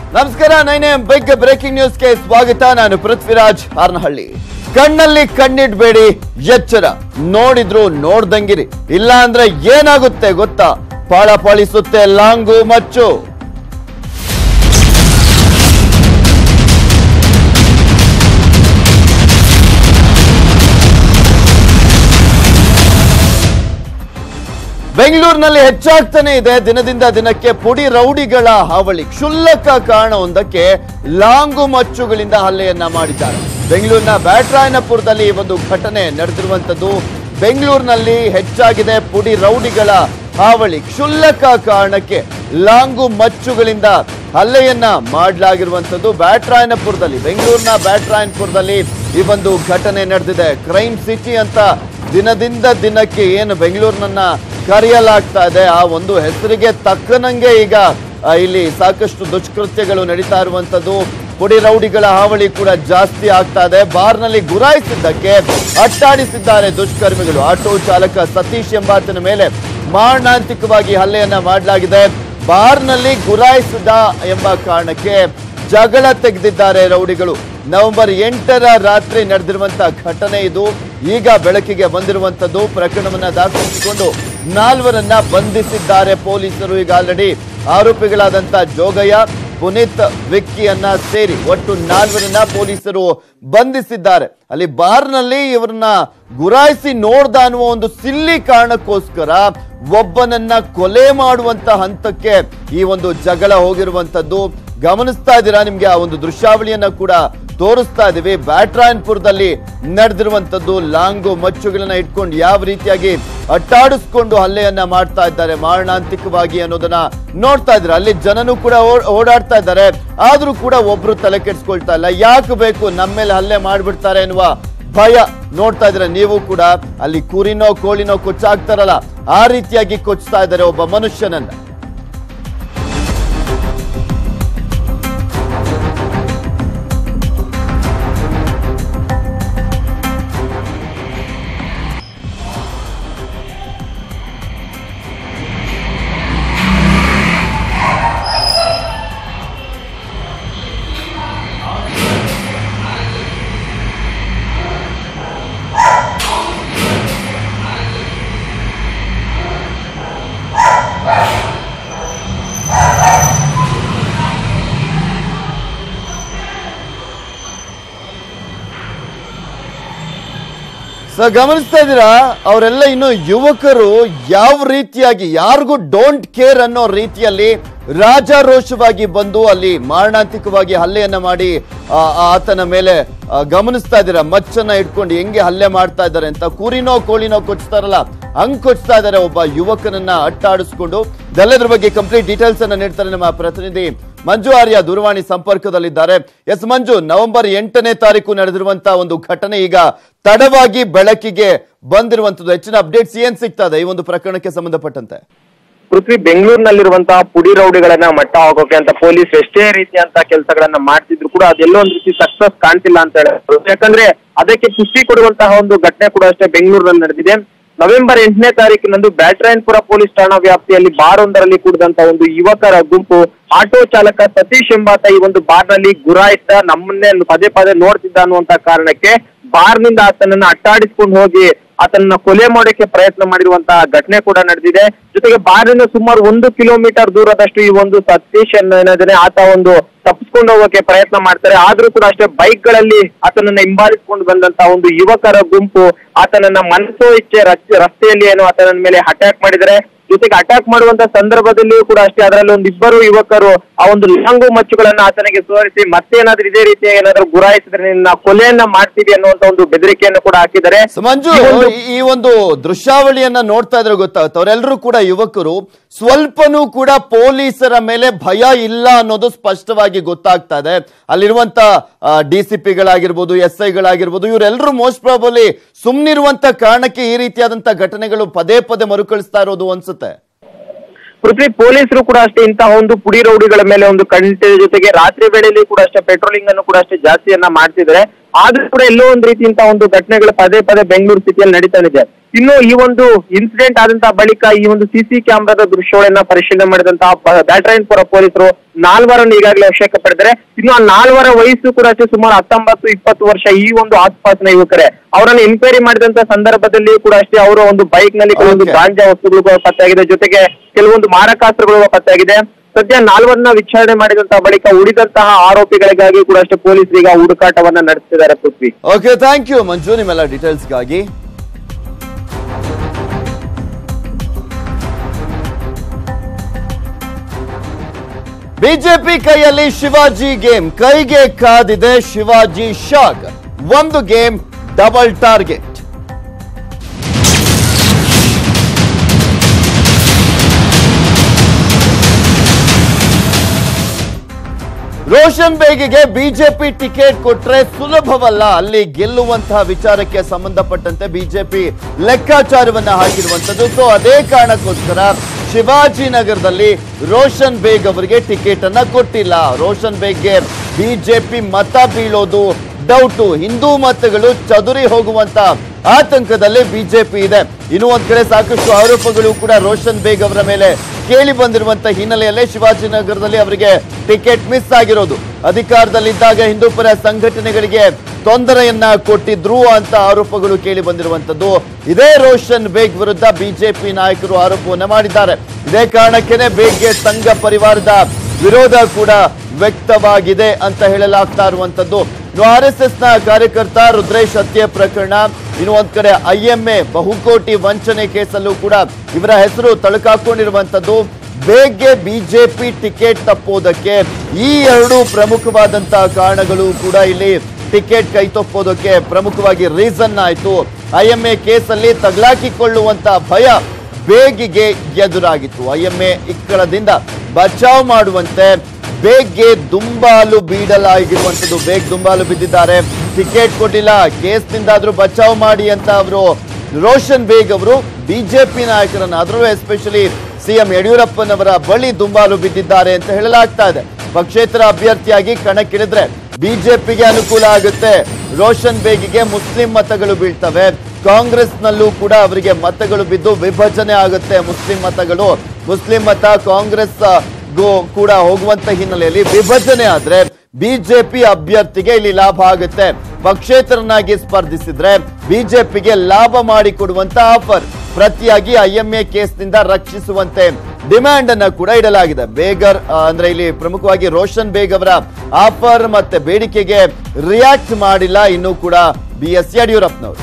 ನಮಸ್ಕಾರ ನೈನೆ big breaking ನ್ಯೂಸ್ಗೆ ಸ್ವಾಗತ ನಾನು ಪೃಥ್ವಿರಾಜ್ ಹಾರ್ನಹಳ್ಳಿ ಕಣ್ಣಲ್ಲಿ ಕಣ್ಣಿಡ್ಬೇಡಿ ಎಚ್ಚರ ನೋಡಿದ್ರು ನೋಡ್ದಂಗಿರಿ ಇಲ್ಲ ಅಂದ್ರೆ ಏನಾಗುತ್ತೆ ಗೊತ್ತಾ ಪಾಳಪಾಳಿಸುತ್ತೆ ಲಾಂಗು ಮಚ್ಚು ಬೆಂಗಳೂರಿನಲ್ಲಿ ಹೆಚ್ಚಾಗ್ತಾನೆ ಇದೆ ದಿನದಿಂದ ದಿನಕ್ಕೆ ಪುಡಿ ರೌಡಿಗಳ ಹಾವಳಿ ಕ್ಷುಲ್ಲಕ ಕಾರಣವೊಂದಕ್ಕೆ ಲಾಂಗು ಮಚ್ಚುಗಳಿಂದ ಹಲ್ಲೆಯನ್ನ ಮಾಡಿದ್ದಾರೆ ಬೆಂಗಳೂರಿನ ಬ್ಯಾಟ್ರಾಯನಪುರದಲ್ಲಿ ಈ ಒಂದು ಘಟನೆ ನಡೆದಿರುವಂತದ್ದು ಬೆಂಗಳೂರಿನಲ್ಲಿ ಹೆಚ್ಚಾಗಿದೆ ಪುಡಿ ರೌಡಿಗಳ ಹಾವಳಿ ಕ್ಷುಲ್ಲಕ ಕಾರಣಕ್ಕೆ ಲಾಂಗು ಮಚ್ಚುಗಳಿಂದ ಹಲ್ಲೆಯನ್ನ ಮಾಡಲಾಗಿರುವಂತದ್ದು ಬ್ಯಾಟ್ರಾಯನಪುರದಲ್ಲಿ ಬೆಂಗಳೂರಿನ ಬ್ಯಾಟ್ರಾಯನಪುರದಲ್ಲಿ ಈ ಒಂದು ಘಟನೆ ನಡೆದಿದೆ ಕ್ರೈಮ್ ಸಿಟಿ ಅಂತ ದಿನದಿಂದ ದಿನಕ್ಕೆ ಏನು ಬೆಂಗಳೂರಿನನ್ನ ಕರೆಯಲಾಗ್ತಾ ಇದೆ ಆ ಒಂದು ಹೆಸರಿಗೆ ತಕ್ಕನಂಗೆ ಈಗ ಆ, ಇಲ್ಲಿ ಸಾಕಷ್ಟು ದುಷ್ಕೃತ್ಯಗಳು ನಡೀತಾ ಇರುವಂತದ್ದು ಪುಡಿ ರೌಡಿಗಳ ಹಾವಳಿ ಕೂಡ ಜಾಸ್ತಿ ಆಗ್ತಾ ಇದೆ ಬಾರ್ನಲ್ಲಿ ಗುರಾಯಿಸಿದ್ದಕ್ಕೆ ಅಟ್ಟಾಡಿಸಿದ್ದಾರೆ ದುಷ್ಕರ್ಮಿಗಳು ಆಟೋ ಚಾಲಕ ಸತೀಶ್ ಎಂಬಾತನ ಮೇಲೆ ಮಾರಣಾಂತಿಕವಾಗಿ ಹಲ್ಲೆಯನ್ನ ಮಾಡಲಾಗಿದೆ ಬಾರ್ನಲ್ಲಿ ಗುರಾಯಿಸಿದ ಎಂಬ ಕಾರಣಕ್ಕೆ ಜಗಳ ತೆಗೆದಿದ್ದಾರೆ ರೌಡಿಗಳು ನವೆಂಬರ್ ಎಂಟರ ರಾತ್ರಿ ನಡೆದಿರುವಂತಹ ಘಟನೆ ಇದು ಈಗ ಬೆಳಕಿಗೆ ಬಂದಿರುವಂತದ್ದು ಪ್ರಕರಣವನ್ನ ದಾಖಲಿಸಿಕೊಂಡು ನಾಲ್ವರನ್ನ ಬಂಧಿಸಿದ್ದಾರೆ ಪೊಲೀಸರು ಈಗ ಆಲ್ರೆಡಿ ಆರೋಪಿಗಳಾದಂತ ಜೋಗಯ್ಯ ಪುನೀತ್ ವಿಕ್ಕಿಯನ್ನ ಸೇರಿ ಒಟ್ಟು ನಾಲ್ವರನ್ನ ಪೊಲೀಸರು ಬಂಧಿಸಿದ್ದಾರೆ ಅಲ್ಲಿ ಬಾರ್ನಲ್ಲಿ ಇವರನ್ನ ಗುರಾಯಿಸಿ ನೋಡ್ದ ಅನ್ನುವ ಒಂದು ಸಿಲ್ಲಿ ಕಾರಣಕ್ಕೋಸ್ಕರ ಒಬ್ಬನನ್ನ ಕೊಲೆ ಮಾಡುವಂತ ಹಂತಕ್ಕೆ ಈ ಒಂದು ಜಗಳ ಹೋಗಿರುವಂತದ್ದು ಗಮನಿಸ್ತಾ ಇದ್ದೀರಾ ನಿಮ್ಗೆ ಆ ಒಂದು ದೃಶ್ಯಾವಳಿಯನ್ನ ಕೂಡ ತೋರಿಸ್ತಾ ಇದೀವಿ ಬ್ಯಾಟ್ರಾಯನ್ಪುರದಲ್ಲಿ ನಡೆದಿರುವಂತದ್ದು ಲಾಂಗು ಮಚ್ಚುಗಳನ್ನ ಇಟ್ಕೊಂಡು ಯಾವ ರೀತಿಯಾಗಿ ಅಟ್ಟಾಡಿಸ್ಕೊಂಡು ಹಲ್ಲೆಯನ್ನ ಮಾಡ್ತಾ ಇದ್ದಾರೆ ಮಾರಣಾಂತಿಕವಾಗಿ ಅನ್ನೋದನ್ನ ನೋಡ್ತಾ ಇದ್ದಾರೆ ಅಲ್ಲಿ ಜನನು ಕೂಡ ಓ- ಓಡಾಡ್ತಾ ಇದ್ದಾರೆ ಆದ್ರೂ ಕೂಡ ಒಬ್ರು ತಲೆ ಕೆಡ್ಸ್ಕೊಳ್ತಾ ಇಲ್ಲ ಯಾಕೆ ಬೇಕು ನಮ್ಮ ಮೇಲೆ ಹಲ್ಲೆ ಮಾಡ್ಬಿಡ್ತಾರೆ ಎನ್ನುವ ಭಯ ನೋಡ್ತಾ ಇದ್ರೆ ನೀವು ಕೂಡ ಅಲ್ಲಿ ಕುರಿನೋ ಕೋಳಿನೋ ಕೊಚ್ಚಾಗ್ತಾರಲ್ಲ ಆ ರೀತಿಯಾಗಿ ಕೊಚ್ತಾ ಇದ್ದಾರೆ ಒಬ್ಬ ಮನುಷ್ಯನನ್ನ ಸೊ ಗಮನಿಸ್ತಾ ಇದ್ದೀರಾ ಅವರೆಲ್ಲ ಇನ್ನು ಯುವಕರು ಯಾವ ರೀತಿಯಾಗಿ ಯಾರಿಗೂ ಡೋಂಟ್ ಕೇರ್ ಅನ್ನೋ ರೀತಿಯಲ್ಲಿ ರಾಜಾರೋಷವಾಗಿ ಬಂದು ಅಲ್ಲಿ ಮಾರಣಾಂತಿಕವಾಗಿ ಹಲ್ಲೆಯನ್ನ ಮಾಡಿ ಆ, ಆ ಆತನ ಮೇಲೆ ಆ, ಗಮನಿಸ್ತಾ ಇದ್ದೀರಾ ಮಚ್ಚನ್ನ ಇಟ್ಕೊಂಡು ಹೆಂಗೆ ಹಲ್ಲೆ ಮಾಡ್ತಾ ಇದ್ದಾರೆ ಅಂತ ಕುರಿನೋ ಕೋಳಿನೋ ಕೊಚ್ತಾರಲ್ಲ ಹಂಗ್ ಕೊಚ್ತಾ ಇದ್ದಾರೆ ಒಬ್ಬ ಯುವಕನನ್ನ ಅಟ್ಟಾಡಿಸ್ಕೊಂಡು ಇದೆಲ್ಲದ್ರ ಬಗ್ಗೆ ಕಂಪ್ಲೀಟ್ ಡೀಟೇಲ್ಸ್ ಅನ್ನ ನೀಡ್ತಾರೆ ನಮ್ಮ ಪ್ರತಿನಿಧಿ ಮಂಜು ಆರ್ಯ ದೂರವಾಣಿ ಸಂಪರ್ಕದಲ್ಲಿದ್ದಾರೆ ಎಸ್ ಮಂಜು ನವೆಂಬರ್ ಎಂಟನೇ ತಾರೀಕು ನಡೆದಿರುವಂತಹ ಒಂದು ಘಟನೆ ಈಗ ತಡವಾಗಿ ಬೆಳಕಿಗೆ ಬಂದಿರುವಂತದ್ದು ಹೆಚ್ಚಿನ ಅಪ್ಡೇಟ್ಸ್ ಏನ್ ಸಿಗ್ತಾ ಇದೆ ಈ ಒಂದು ಪ್ರಕರಣಕ್ಕೆ ಸಂಬಂಧಪಟ್ಟಂತೆ ಪೃಥ್ವಿ ಬೆಂಗಳೂರಿನಲ್ಲಿರುವಂತಹ ಪುಡಿ ರೌಡಿಗಳನ್ನ ಮಟ್ಟ ಹೋಗೋಕೆ ಅಂತ ಪೊಲೀಸ್ ಎಷ್ಟೇ ರೀತಿಯಂತ ಕೆಲಸಗಳನ್ನ ಮಾಡ್ತಿದ್ರು ಕೂಡ ಅದೆಲ್ಲೋ ಒಂದ್ ರೀತಿ ಸಕ್ಸಸ್ ಕಾಣ್ತಿಲ್ಲ ಅಂತ ಹೇಳಿದ್ರು ಯಾಕಂದ್ರೆ ಅದಕ್ಕೆ ಪುಷ್ಟಿ ಕೊಡುವಂತಹ ಒಂದು ಘಟನೆ ಕೂಡ ಅಷ್ಟೇ ಬೆಂಗಳೂರಿನಲ್ಲಿ ನಡೆದಿದೆ ನವೆಂಬರ್ ಎಂಟನೇ ತಾರೀಕಿನಂದು ಬ್ಯಾಟ್ರಾಯನ್ಪುರ ಪೊಲೀಸ್ ಠಾಣಾ ವ್ಯಾಪ್ತಿಯಲ್ಲಿ ಬಾರ್ ಒಂದರಲ್ಲಿ ಕೂಡಿದಂತ ಒಂದು ಯುವಕರ ಗುಂಪು ಆಟೋ ಚಾಲಕ ಸತೀಶ್ ಎಂಬಾತ ಈ ಒಂದು ಬಾರ್ನಲ್ಲಿ ಗುರಾಯಿಸ್ದ ನಮ್ಮನ್ನೇ ಪದೇ ಪದೇ ನೋಡ್ತಿದ್ದ ಅನ್ನುವಂತ ಕಾರಣಕ್ಕೆ ಬಾರ್ನಿಂದ ಆತನನ್ನ ಅಟ್ಟಾಡಿಸ್ಕೊಂಡು ಹೋಗಿ ಆತನನ್ನ ಕೊಲೆ ಮಾಡೋಕೆ ಪ್ರಯತ್ನ ಮಾಡಿರುವಂತಹ ಘಟನೆ ಕೂಡ ನಡೆದಿದೆ ಜೊತೆಗೆ ಬಾರಿಂದ ಸುಮಾರು ಒಂದು ಕಿಲೋಮೀಟರ್ ದೂರದಷ್ಟು ಈ ಒಂದು ಸತೀಶ್ ಏನಿದ್ದಾನೆ ಆತ ಒಂದು ತಪ್ಪಿಸ್ಕೊಂಡು ಹೋಗೋಕೆ ಪ್ರಯತ್ನ ಮಾಡ್ತಾರೆ ಆದ್ರೂ ಕೂಡ ಅಷ್ಟೇ ಬೈಕ್ ಗಳಲ್ಲಿ ಆತನನ್ನ ಹಿಂಬಾಲಿಸ್ಕೊಂಡು ಬಂದಂತ ಒಂದು ಯುವಕರ ಗುಂಪು ಆತನನ್ನ ಮನಸೋ ಇಚ್ಛೆ ರಸ್ತೆ- ರಸ್ತೆಯಲ್ಲಿ ಏನು ಆತನ ಮೇಲೆ ಅಟ್ಯಾಕ್ ಮಾಡಿದರೆ ಜೊತೆಗೆ ಅಟ್ಯಾಕ್ ಮಾಡುವಂತ ಸಂದರ್ಭದಲ್ಲಿಯೂ ಕೂಡ ಅಷ್ಟೇ ಅದರಲ್ಲಿ ಒಂದು ಇಬ್ಬರು ಯುವಕರು ಆ ಒಂದು ಲಾಂಗು ಮಚ್ಚುಗಳನ್ನ ಆತನಿಗೆ ತೋರಿಸಿ ಮತ್ತೇನಾದ್ರೂ ಇದೇ ರೀತಿಯ ಏನಾದ್ರೂ ಗುರಾಯಿಸಿದ್ರೆ ನಿನ್ನ ಕೊಲೆಯನ್ನ ಮಾಡ್ತೀವಿ ಅನ್ನುವಂತ ಒಂದು ಬೆದರಿಕೆಯನ್ನು ಕೂಡ ಹಾಕಿದ್ದಾರೆ ಸೊ ಮಂಜು ಈ ಒಂದು- ಈ- ಈ ಒಂದು ದೃಶ್ಯಾವಳಿಯನ್ನ ನೋಡ್ತಾ ಇದ್ರೆ ಗೊತ್ತಾಗುತ್ತೆ ಅವರೆಲ್ಲರೂ ಕೂಡ ಯುವಕರು ಸ್ವಲ್ಪನೂ ಕೂಡ ಪೊಲೀಸರ ಮೇಲೆ ಭಯ ಇಲ್ಲ ಅನ್ನೋದು ಸ್ಪಷ್ಟವಾಗಿ ಗೊತ್ತಾಗ್ತಾ ಇದೆ ಅಲ್ಲಿರುವಂತ ಡಿ ಸಿ ಪಿಗಳಾಗಿರ್ಬೋದು ಎಸ್ ಐಗಳಾಗಿರ್ಬೋದು ಇವರೆಲ್ಲರೂ ಮೋಸ್ಟ್ ಪ್ರಾಬಲಿ ಸುಮ್ನಿರುವಂತ ಕಾರಣಕ್ಕೆ ಈ ರೀತಿಯಾದಂತ ಘಟನೆಗಳು ಪದೇ ಪದೇ ಮರುಕಳಿಸ್ತಾ ಇರೋದು ಅನ್ಸುತ್ತೆ ಪೃಥ್ವಿ ಪೊಲೀಸರು ಕೂಡ ಅಷ್ಟೇ ಇಂತಹ ಒಂದು ಪುಡಿ ರೌಡಿಗಳ ಮೇಲೆ ಒಂದು ಕಣ್ಣಿನ ಜೊತೆಗೆ ರಾತ್ರಿ ವೇಳೆಯಲ್ಲಿ ಕೂಡ ಅಷ್ಟೇ ಪೆಟ್ರೋಲಿಂಗ್ ಅನ್ನು ಕೂಡ ಅಷ್ಟೇ ಜಾಸ್ತಿಯನ್ನ ಮಾಡ್ತಿದ್ದಾರೆ ಆದ್ರೂ ಕೂಡ ಎಲ್ಲೋ ಒಂದ್ ರೀತಿಯಿಂದ ಒಂದು ಘಟನೆಗಳು ಪದೇ ಪದೇ ಬೆಂಗಳೂರು ಸಿಟಿಯಲ್ಲಿ ನಡೀತಾ ಇದೆ ಇನ್ನು ಈ ಒಂದು ಇನ್ಸಿಡೆಂಟ್ ಆದಂತಹ ಬಳಿಕ ಈ ಒಂದು ಸಿಸಿ ಕ್ಯಾಮೆರಾದ ದೃಶ್ಯಗಳನ್ನ ಪರಿಶೀಲನೆ ಮಾಡಿದಂತಹ ಬ- ಬ್ಯಾಟರಾಯನಪುರ ಪೊಲೀಸರು ನಾಲ್ವರನ್ನು ಈಗಾಗಲೇ ವಶಕ್ಕೆ ಪಡೆದರೆ ಇನ್ನು ಆ ನಾಲ್ವರ ವಯಸ್ಸು ಕೂಡ ಅಷ್ಟೇ ಸುಮಾರು ಹತ್ತೊಂಬತ್ತು ಇಪ್ಪತ್ತು ವರ್ಷ ಈ ಒಂದು ಆಸ್ಪಾಸಿನ ಯುವಕರೇ ಅವರನ್ನು ಎನ್ಕ್ವೈರಿ ಮಾಡಿದಂತ ಸಂದರ್ಭದಲ್ಲಿ ಕೂಡ ಅಷ್ಟೇ ಅವರ ಒಂದು ಬೈಕ್ ನಲ್ಲಿ ಕೆಲವೊಂದು Okay. ಗಾಂಜಾ ವಸ್ತುಗಳು ಕೂಡ ಪತ್ತೆಯಾಗಿದೆ ಜೊತೆಗೆ ಕೆಲವೊಂದು ಮಾರಕಾಸ್ತ್ರಗಳು ಪತ್ತೆಯಾಗಿದೆ ಸದ್ಯ ನಾಲ್ವರನ್ನ ವಿಚಾರಣೆ ಮಾಡಿದಂತಹ ಬಳಿಕ ಉಳಿದಂತಹ ಆರೋಪಿಗಳಿಗಾಗಿ ಕೂಡ ಅಷ್ಟೇ ಪೊಲೀಸರಿಗೆ ಹುಡುಕಾಟವನ್ನ ನಡೆಸ್ತಿದ್ದಾರೆ Prithvi okay thank you Manju ನಿಮ್ಮೆಲ್ಲ ಡೀಟೇಲ್ಸ್ಗಾಗಿ ಬಿಜೆಪಿ ಕೈಯಲ್ಲಿ ಶಿವಾಜಿ ಗೇಮ್ ಕೈಗೆ ಕಾದಿದೆ ಶಿವಾಜಿ ಶಾಗ್ ಒಂದು ಗೇಮ್ ಡಬಲ್ ಟಾರ್ಗೆಟ್ ರೋಷನ್ ಬೇಗಿಗೆ ಬಿಜೆಪಿ ಟಿಕೆಟ್ ಕೊಟ್ರೆ ಸುಲಭವಲ್ಲ ಅಲ್ಲಿ ಗೆಲ್ಲುವಂತಹ ವಿಚಾರಕ್ಕೆ ಸಂಬಂಧಪಟ್ಟಂತೆ ಬಿಜೆಪಿ ಲೆಕ್ಕಾಚಾರವನ್ನ ಹಾಕಿರುವಂತದ್ದು ಸೊ ಅದೇ ಕಾರಣಕ್ಕೋಸ್ಕರ ಶಿವಾಜಿನಗರದಲ್ಲಿ ರೋಷನ್ ಬೇಗ್ ಅವರಿಗೆ ಟಿಕೆಟ್ ಅನ್ನ ಕೊಟ್ಟಿಲ್ಲ ರೋಷನ್ ಬೇಗ್ಗೆ ಬಿಜೆಪಿ ಮತ ಬೀಳೋದು ಡೌಟು ಹಿಂದೂ ಮತಗಳು ಚದುರಿ ಹೋಗುವಂತ ಆತಂಕದಲ್ಲಿ ಬಿಜೆಪಿ ಇದೆ ಇನ್ನು ಒಂದ್ ಕಡೆ ಸಾಕಷ್ಟು ಆರೋಪಗಳು ಕೂಡ ರೋಷನ್ ಬೇಗ್ ಅವರ ಮೇಲೆ ಕೇಳಿ ಬಂದಿರುವಂತ ಹಿನ್ನೆಲೆಯಲ್ಲೇ ಶಿವಾಜಿನಗರದಲ್ಲಿ ಅವರಿಗೆ ಟಿಕೆಟ್ ಮಿಸ್ ಆಗಿರೋದು ಅಧಿಕಾರದಲ್ಲಿದ್ದಾಗ ಹಿಂದೂಪರ ಸಂಘಟನೆಗಳಿಗೆ ತೊಂದರೆಯನ್ನ ಕೊಟ್ಟಿದ್ರು ಅಂತ ಆರೋಪಗಳು ಕೇಳಿ ಬಂದಿರುವಂತದ್ದು ಇದೇ ರೋಷನ್ ಬೇಗ್ ವಿರುದ್ಧ ಬಿಜೆಪಿ ನಾಯಕರು ಆರೋಪವನ್ನ ಮಾಡಿದ್ದಾರೆ ಇದೇ ಕಾರಣಕ್ಕೇನೆ ಬೇಗ್ಗೆ ಸಂಘ ಪರಿವಾರದ ವಿರೋಧ ಕೂಡ ವ್ಯಕ್ತವಾಗಿದೆ ಅಂತ ಹೇಳಲಾಗ್ತಾ ಇರುವಂತದ್ದು ಇನ್ನು ಆರ್ ಎಸ್ ಎಸ್ ನ ಕಾರ್ಯಕರ್ತ ರುದ್ರೇಶ್ ಹತ್ಯೆ ಪ್ರಕರಣ ಇನ್ನು ಒಂದ್ ಕಡೆ ಐ ಎಂ ಎ ಬಹುಕೋಟಿ ವಂಚನೆ ಕೇಸಲ್ಲೂ ಕೂಡ ಇವರ ಹೆಸರು ತಳುಕಾಕೊಂಡಿರುವಂತದ್ದು ಬೇಗ್ಗೆ ಬಿಜೆಪಿ ಟಿಕೆಟ್ ತಪ್ಪೋದಕ್ಕೆ ಈ ಎರಡು ಪ್ರಮುಖವಾದಂತಹ ಕಾರಣಗಳು ಕೂಡ ಇಲ್ಲಿ ಟಿಕೆಟ್ ಕೈತಪ್ಪೋದಕ್ಕೆ ಪ್ರಮುಖವಾಗಿ ರೀಸನ್ ಆಯ್ತು ಐ ಎಂ ಎ ಕೇಸಲ್ಲಿ ತಗಲಾಕಿಕೊಳ್ಳುವಂತ ಭಯ ಬೇಗಿಗೆ ಎದುರಾಗಿತ್ತು ಐ ಎಂ ಎ ಇಕ್ಕಳದಿಂದ ಬಚಾವ್ ಮಾಡುವಂತೆ ಬೇಗ್ಗೆ ದುಂಬಾಲು ಬೀಡಲಾಗಿರುವಂತದ್ದು ಬೇಗ್ ದುಂಬಾಲು ಬಿದ್ದಿದ್ದಾರೆ ಟಿಕೆಟ್ ಕೊಟ್ಟಿಲ್ಲ ಕೇಸ್ನಿಂದಾದ್ರೂ ಬಚಾವ್ ಮಾಡಿ ಅಂತ ಅವರು ರೋಷನ್ ಬೇಗ್ ಅವರು ಬಿಜೆಪಿ ನಾಯಕರನ್ನ ಅದರಲ್ಲೂ ಎಸ್ಪೆಷಲಿ ಸಿಎಂ ಯಡಿಯೂರಪ್ಪನವರ ಬಳಿ ದುಂಬಾಲು ಬಿದ್ದಿದ್ದಾರೆ ಅಂತ ಹೇಳಲಾಗ್ತಾ ಇದೆ ಪಕ್ಷೇತರ ಅಭ್ಯರ್ಥಿಯಾಗಿ ಕಣಕ್ಕಿಳಿದ್ರೆ ಬಿಜೆಪಿಗೆ ಅನುಕೂಲ ಆಗುತ್ತೆ ರೋಷನ್ ಬೇಗಿಗೆ ಮುಸ್ಲಿಂ ಮತಗಳು ಬೀಳ್ತವೆ ಕಾಂಗ್ರೆಸ್ನಲ್ಲೂ ಕೂಡ ಅವರಿಗೆ ಮತಗಳು ಬಿದ್ದು ವಿಭಜನೆ ಆಗುತ್ತೆ ಮುಸ್ಲಿಂ ಮತಗಳು ಮುಸ್ಲಿಂ ಮತ ಕಾಂಗ್ರೆಸ್ ಗೋ ಕೂಡ ಹೋಗುವಂತ ಹಿನ್ನೆಲೆಯಲ್ಲಿ ವಿಭಜನೆ ಆದ್ರೆ ಬಿಜೆಪಿ ಅಭ್ಯರ್ಥಿಗೆ ಇಲ್ಲಿ ಲಾಭ ಆಗುತ್ತೆ ಪಕ್ಷೇತರನಾಗಿ ಸ್ಪರ್ಧಿಸಿದ್ರೆ ಬಿಜೆಪಿಗೆ ಲಾಭ ಮಾಡಿಕೊಡುವಂತ ಆಫರ್ ಪ್ರತಿಯಾಗಿ ಐಎಂಎ ಕೇಸ್ನಿಂದ ರಕ್ಷಿಸುವಂತೆ ಡಿಮ್ಯಾಂಡ್ ಅನ್ನ ಕೂಡ ಇಡಲಾಗಿದೆ ಬೇಗರ್ ಆ, ಅಂದ್ರೆ ಇಲ್ಲಿ ಪ್ರಮುಖವಾಗಿ ರೋಷನ್ ಬೇಗ್ ಅವರ ಆಫರ್ ಮತ್ತೆ ಬೇಡಿಕೆಗೆ ರಿಯಾಕ್ಟ್ ಮಾಡಿಲ್ಲ ಇನ್ನೂ ಕೂಡ ಬಿ ಎಸ್ ಯಡಿಯೂರಪ್ಪನವರು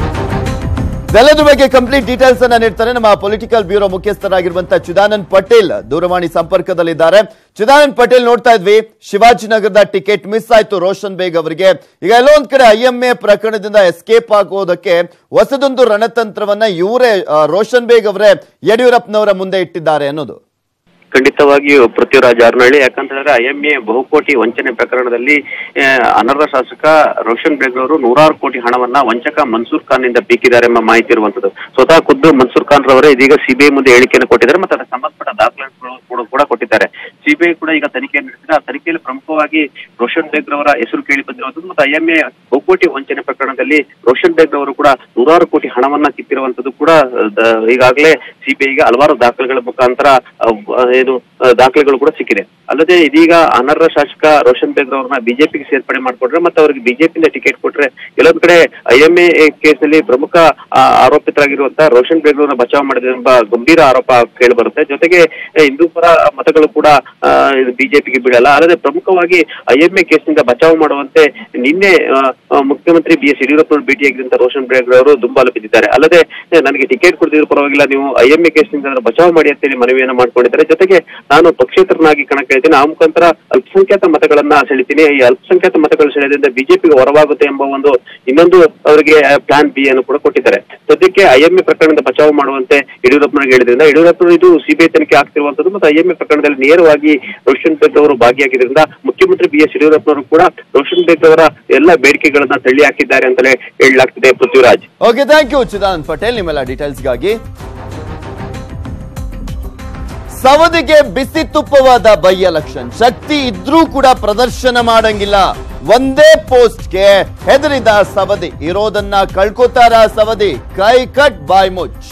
ಇದೆಲ್ಲದ್ರ ಬಗ್ಗೆ ಕಂಪ್ಲೀಟ್ ಡೀಟೇಲ್ಸ್ ಅನ್ನ ನೀಡ್ತಾರೆ ನಮ್ಮ ಪೊಲಿಟಿಕಲ್ ಬ್ಯೂರೋ ಮುಖ್ಯಸ್ಥರಾಗಿರುವಂತಹ ಚಿದಾನಂದ್ ಪಟೇಲ್ ದೂರವಾಣಿ ಸಂಪರ್ಕದಲ್ಲಿದ್ದಾರೆ ಚಿದಾನಂದ್ ಪಟೇಲ್ ನೋಡ್ತಾ ಇದ್ವಿ ಶಿವಾಜಿನಗರದ ಟಿಕೆಟ್ ಮಿಸ್ ಆಯ್ತು ರೋಷನ್ ಬೇಗ್ ಅವರಿಗೆ ಈಗ ಎಲ್ಲೋ ಒಂದ್ ಕಡೆ ಐ ಎಂ ಎ ಪ್ರಕರಣದಿಂದ ಎಸ್ಕೇಪ್ ಆಗೋದಕ್ಕೆ ಹೊಸದೊಂದು ರಣತಂತ್ರವನ್ನ ಇವರೇ ರೋಷನ್ ಬೇಗ್ ಅವರೇ ಯಡಿಯೂರಪ್ಪನವರ ಮುಂದೆ ಇಟ್ಟಿದ್ದಾರೆ ಅನ್ನೋದು ಖಂಡಿತವಾಗಿಯೂ ಪೃಥ್ವಿರಾಜ್ ಜಾರನಹಳ್ಳಿ ಯಾಕಂತಂದ್ರೆ ಐ ಎಂ ಎ ಬಹುಕೋಟಿ ವಂಚನೆ ಪ್ರಕರಣದಲ್ಲಿ ಆ, ಅನರ್ಹ ಶಾಸಕ ರೋಷನ್ ಬೇಗ್ ಅವರು ನೂರಾರು ಕೋಟಿ ಹಣವನ್ನ ವಂಚಕ ಮನ್ಸೂರ್ ಖಾನ್ ನಿಂದ ಬೀಕಿದ್ದಾರೆ ಎಂಬ ಮಾಹಿತಿ ಇರುವಂತದ್ದು ಸ್ವತಃ ಖುದ್ದು ಮನ್ಸೂರ್ ಖಾನ್ ರವರೇ ಇದೀಗ ಸಿಬಿಐ ಮುಂದೆ ಹೇಳಿಕೆಯನ್ನು ಕೊಟ್ಟಿದ್ದಾರೆ ಮತ್ತು ಅದಕ್ಕೆ ಸಂಬಂಧಪಟ್ಟ ದಾಖಲೆಗಳು ಕೂಡ ಕೂಡ ಕೊಟ್ಟಿದ್ದಾರೆ ಸಿಬಿಐ ಕೂಡ ಈಗ ತನಿಖೆ ನಡೆಸಿದ್ರೆ ಆ ತನಿಖೆಯಲ್ಲಿ ಪ್ರಮುಖವಾಗಿ ರೋಷನ್ ಬೇಗ್ ರವರ ಹೆಸರು ಕೇಳಿ ಬಂದಿರುವಂತದ್ದು ಮತ್ತು ಐ ಎಂ ಎ ಬಹುಕೋಟಿ ವಂಚನೆ ಪ್ರಕರಣದಲ್ಲಿ ರೋಷನ್ ಬೇಗ್ ಅವರು ಕೂಡ ನೂರಾರು ಕೋಟಿ ಹಣವನ್ನ ಕಿತ್ತಿರುವಂತದ್ದು ಕೂಡ ದ- ಈಗಾಗಲೇ ಸಿಬಿಐಗೆ ಹಲವಾರು ದಾಖಲೆಗಳ ಮುಖಾಂತರ ಅಹ್, ಏನು ಅಹ್, ದಾಖಲೆಗಳು ಕೂಡ ಸಿಕ್ಕಿದೆ ಅಲ್ಲದೆ ಇದೀಗ ಅನರ್ಹ ಶಾಸಕ ರೋಷನ್ ಬೇಗ್ ಅವ್ರನ್ನ ಬಿಜೆಪಿಗೆ ಸೇರ್ಪಡೆ ಮಾಡ್ಕೊಟ್ರೆ ಮತ್ತೆ ಅವರಿಗೆ ಬಿಜೆಪಿಯಿಂದ ಟಿಕೆಟ್ ಕೊಟ್ರೆ ಕೆಲವೊಂದ್ ಕಡೆ ಐ ಎಂ ಎ ಕೇಸ್ನಲ್ಲಿ ಪ್ರಮುಖ ಆ, ಆರೋಪಿತರಾಗಿರುವಂತಹ ರೋಷನ್ ಬೇಗ್ ಅವ್ರನ್ನ ಬಚಾವ್ ಮಾಡಿದೆ ಎಂಬ ಗಂಭೀರ ಆರೋಪ ಕೇಳಿ ಬರುತ್ತೆ ಜೊತೆಗೆ ಆ, ಹಿಂದೂ ಪರ ಮತಗಳು ಕೂಡ ಬಿಜೆಪಿಗೆ ಬೀಳಲ್ಲ ಅಲ್ಲದೆ ಪ್ರಮುಖವಾಗಿ ಐ ಎಂ ಎ ಕೇಸ್ನಿಂದ ಬಚಾವ್ ಮಾಡುವಂತೆ ನಿನ್ನೆ ಆ, ಆ, ಮುಖ್ಯಮಂತ್ರಿ ಬಿ ಎಸ್ ಯಡಿಯೂರಪ್ಪ ಭೇಟಿಯಾಗಿದ್ದಂತ ರೋಷನ್ ಬೇಗ್ ಅವರು ದುಂಬಾಲು ಬಿದ್ದಿದ್ದಾರೆ ಅಲ್ಲದೆ ಆ, ನನಗೆ ಟಿಕೆಟ್ ಕೊಡ್ತಿದ್ರು ಪರವಾಗಿಲ್ಲ ನೀವು ಐ ಎಂ ಎ ಕೇಸ್ನಿಂದ ಅದನ್ನ ಬಚಾವ್ ಮಾಡಿ ಅಂತೇಳಿ ಮನವಿಯನ್ನ ಮಾಡ್ಕೊಂಡಿದ್ದಾರೆ ಜೊತೆಗೆ ನಾನು ಪಕ್ಷೇತರನಾಗಿ ಕಣಕ್ಕಿಳಿತೀನಿ ಆ ಮುಖಾಂತರ ಅಲ್ಪಸಂಖ್ಯಾತ ಮತಗಳನ್ನ ಸೆಳಿತೀನಿ ಈ ಅಲ್ಪಸಂಖ್ಯಾತ ಮತಗಳು ಸೆಳೆದ್ರಿಂದ ಬಿಜೆಪಿಗೆ ಹೊರವಾಗುತ್ತೆ ಎಂಬ ಒಂದು ಇನ್ನೊಂದು ಅವರಿಗೆ ಪ್ಲಾನ್ ಬಿ ಅನ್ನು ಕೂಡ ಕೊಟ್ಟಿದ್ದಾರೆ ಸದ್ಯಕ್ಕೆ ಐ ಎಂ ಎ ಪ್ರಕರಣದ ಬಚಾವ್ ಮಾಡುವಂತೆ ಯಡಿಯೂರಪ್ಪನವರಿಗೆ ಹೇಳಿದ್ರಿಂದ ಯಡಿಯೂರಪ್ಪನವರು ಇದು ಸಿಬಿಐ ತನಿಖೆ ಆಗ್ತಿರುವಂತದ್ದು ಮತ್ತು ಐ ಎಂ ಎ ಪ್ರಕರಣದಲ್ಲಿ ನೇರವಾಗಿ ರೋಷನ್ ಬೇಗ್ ಅವರು ಭಾಗಿಯಾಗಿದ್ದರಿಂದ ಮುಖ್ಯಮಂತ್ರಿ ಬಿ ಎಸ್ ಯಡಿಯೂರಪ್ಪನವರು ಕೂಡ ರೋಷನ್ ಬೇಗ್ ಅವರ ಎಲ್ಲ ಬೇಡಿಕೆಗಳನ್ನ ತಳ್ಳಿ ಹಾಕಿದ್ದಾರೆ ಅಂತಲೇ ಹೇಳಲಾಗ್ತಿದೆ Prithviraj okay thank you Chidanand Patel ನಿಮ್ಮೆಲ್ಲ ಡೀಟೇಲ್ಸ್ಗಾಗಿ ಸವದಿಗೆ ಬಿಸಿ ತುಪ್ಪವಾದ ಬೈ ಎಲೆಕ್ಷನ್ ಶಕ್ತಿ ಇದ್ರೂ ಕೂಡ ಪ್ರದರ್ಶನ ಮಾಡಂಗಿಲ್ಲ ಒಂದೇ ಪೋಸ್ಟ್ಗೆ ಹೆದರಿದ ಸವದಿ ಇರೋದನ್ನ ಕಳ್ಕೋತಾರ ಸವದಿ ಕೈ ಕಟ್ ಬಾಯ್ ಮುಚ್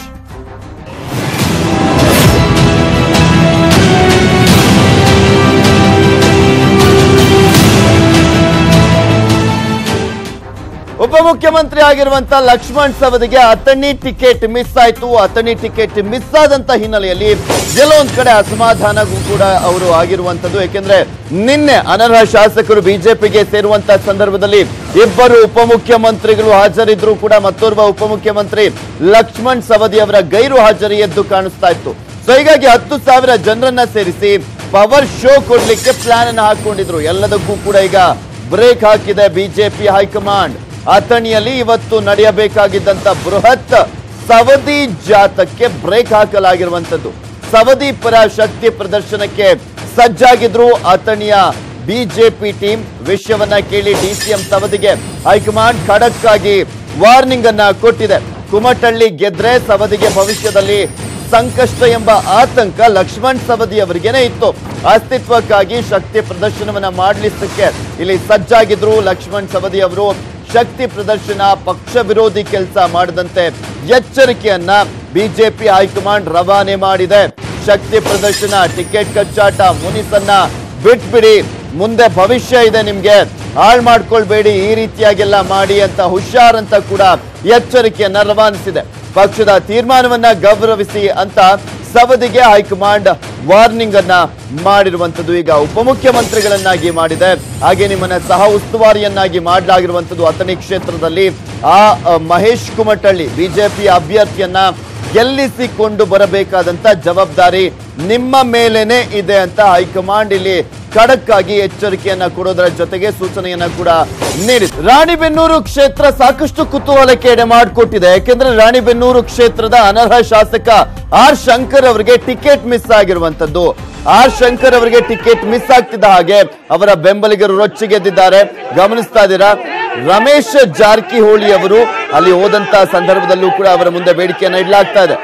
ಉಪಮುಖ್ಯಮಂತ್ರಿ ಆಗಿರುವಂತ ಲಕ್ಷ್ಮಣ್ ಸವದಿಗೆ ಅಥಣಿ ಟಿಕೆಟ್ ಮಿಸ್ ಆಯ್ತು ಅಥಣಿ ಟಿಕೆಟ್ ಮಿಸ್ ಆದಂತ ಹಿನ್ನೆಲೆಯಲ್ಲಿ ಕೆಲವೊಂದ್ ಕಡೆ ಅಸಮಾಧಾನಗೂ ಕೂಡ ಅವರು ಆಗಿರುವಂತದ್ದು ಯಾಕೆಂದ್ರೆ ನಿನ್ನೆ ಅನರ್ಹ ಶಾಸಕರು ಬಿಜೆಪಿಗೆ ಸೇರುವಂತ ಸಂದರ್ಭದಲ್ಲಿ ಇಬ್ಬರು ಉಪಮುಖ್ಯಮಂತ್ರಿಗಳು ಹಾಜರಿದ್ರು ಕೂಡ ಮತ್ತೋರ್ವ ಉಪಮುಖ್ಯಮಂತ್ರಿ ಲಕ್ಷ್ಮಣ್ ಸವದಿ ಅವರ ಗೈರು ಹಾಜರಿ ಎದ್ದು ಕಾಣಿಸ್ತಾ ಇತ್ತು ಸೊ ಹೀಗಾಗಿ ಹತ್ತು ಸಾವಿರ ಜನರನ್ನ ಸೇರಿಸಿ ಪವರ್ ಶೋ ಕೊಡ್ಲಿಕ್ಕೆ ಪ್ಲಾನ್ ಅನ್ನು ಹಾಕೊಂಡಿದ್ರು ಎಲ್ಲದಕ್ಕೂ ಕೂಡ ಈಗ ಬ್ರೇಕ್ ಹಾಕಿದೆ ಬಿಜೆಪಿ ಹೈಕಮಾಂಡ್ ಅಥಣಿಯಲ್ಲಿ ಇವತ್ತು ನಡೆಯಬೇಕಾಗಿದ್ದಂತ ಬೃಹತ್ ಸವದಿ ಜಾತಕ್ಕೆ ಬ್ರೇಕ್ ಹಾಕಲಾಗಿರುವಂತದ್ದು ಸವದಿ ಪರ ಶಕ್ತಿ ಪ್ರದರ್ಶನಕ್ಕೆ ಸಜ್ಜಾಗಿದ್ರು ಅಥಣಿಯ ಬಿಜೆಪಿ ಟೀಮ್ ವಿಷಯವನ್ನ ಕೇಳಿ ಡಿಸಿಎಂ ಸವದಿಗೆ ಹೈಕಮಾಂಡ್ ಖಡಕ್ ಆಗಿ ವಾರ್ನಿಂಗ್ ಅನ್ನ ಕೊಟ್ಟಿದೆ ಕುಮಟಳ್ಳಿ ಗೆದ್ರೆ ಸವದಿಗೆ ಭವಿಷ್ಯದಲ್ಲಿ ಸಂಕಷ್ಟ ಎಂಬ ಆತಂಕ ಲಕ್ಷ್ಮಣ್ ಸವದಿ ಅವರಿಗೇನೆ ಇತ್ತು ಅಸ್ತಿತ್ವಕ್ಕಾಗಿ ಶಕ್ತಿ ಪ್ರದರ್ಶನವನ್ನ ಮಾಡಲಿಕ್ಕೆ ಇಲ್ಲಿ ಸಜ್ಜಾಗಿದ್ರು ಲಕ್ಷ್ಮಣ್ ಸವದಿ ಅವರು ಶಕ್ತಿ ಪ್ರದರ್ಶನ ಪಕ್ಷ ವಿರೋಧಿ ಕೆಲಸ ಮಾಡದಂತೆ ಎಚ್ಚರಿಕೆಯನ್ನ ಬಿಜೆಪಿ ಹೈಕಮಾಂಡ್ ರವಾನೆ ಮಾಡಿದೆ ಶಕ್ತಿ ಪ್ರದರ್ಶನ ಟಿಕೆಟ್ ಕಚ್ಚಾಟ ಮುನಿಸನ್ನ ಬಿಟ್ಬಿಡಿ ಮುಂದೆ ಭವಿಷ್ಯ ಇದೆ ನಿಮ್ಗೆ ಹಾಳು ಮಾಡ್ಕೊಳ್ಬೇಡಿ ಈ ರೀತಿಯಾಗೆಲ್ಲ ಮಾಡಿ ಅಂತ ಹುಷಾರ್ ಅಂತ ಕೂಡ ಎಚ್ಚರಿಕೆಯನ್ನ ರವಾನಿಸಿದೆ ಪಕ್ಷದ ತೀರ್ಮಾನವನ್ನ ಗೌರವಿಸಿ ಅಂತ ಸವದಿಗೆ ಹೈಕಮಾಂಡ್ ವಾರ್ನಿಂಗ್ ಅನ್ನ ಮಾಡಿರುವಂತದ್ದು ಈಗ ಉಪಮುಖ್ಯಮಂತ್ರಿಗಳನ್ನಾಗಿ ಮಾಡಿದೆ ಹಾಗೆ ನಿಮ್ಮನ್ನ ಸಹ ಉಸ್ತುವಾರಿಯನ್ನಾಗಿ ಮಾಡಲಾಗಿರುವಂತದ್ದು ಅಥಣಿ ಕ್ಷೇತ್ರದಲ್ಲಿ ಆ ಅ, ಮಹೇಶ್ ಕುಮಟಳ್ಳಿ ಬಿಜೆಪಿ ಅಭ್ಯರ್ಥಿಯನ್ನ ಗೆಲ್ಲಿಸಿಕೊಂಡು ಬರಬೇಕಾದಂತ ಜವಾಬ್ದಾರಿ ನಿಮ್ಮ ಮೇಲೇನೆ ಇದೆ ಅಂತ ಹೈಕಮಾಂಡ್ ಇಲ್ಲಿ ಖಡಕ್ ಆಗಿ ಎಚ್ಚರಿಕೆಯನ್ನ ಕೊಡೋದರ ಜೊತೆಗೆ ಸೂಚನೆಯನ್ನ ಕೂಡ ನೀಡಿದೆ ರಾಣಿಬೆನ್ನೂರು ಕ್ಷೇತ್ರ ಸಾಕಷ್ಟು ಕುತೂಹಲಕ್ಕೆ ಎಡೆ ಮಾಡಿಕೊಟ್ಟಿದೆ ಯಾಕೆಂದ್ರೆ ರಾಣಿಬೆನ್ನೂರು ಕ್ಷೇತ್ರದ ಅನರ್ಹ ಶಾಸಕ ಆರ್ ಶಂಕರ್ ಅವರಿಗೆ ಟಿಕೆಟ್ ಮಿಸ್ ಆಗಿರುವಂತದ್ದು ಆರ್ ಶಂಕರ್ ಅವರಿಗೆ ಟಿಕೆಟ್ ಮಿಸ್ ಆಗ್ತಿದ್ದ ಹಾಗೆ ಅವರ ಬೆಂಬಲಿಗರು ರೊಚ್ಚಿಗೆದ್ದಿದ್ದಾರೆ ಗಮನಿಸ್ತಾ ಇದ್ದೀರಾ ರಮೇಶ್ ಜಾರಕಿಹೊಳಿ ಅವರು ಅಲ್ಲಿ ಹೋದಂತ ಸಂದರ್ಭದಲ್ಲೂ ಕೂಡ ಅವರ ಮುಂದೆ ಬೇಡಿಕೆಯನ್ನ ಇಡಲಾಗ್ತಾ ಇದೆ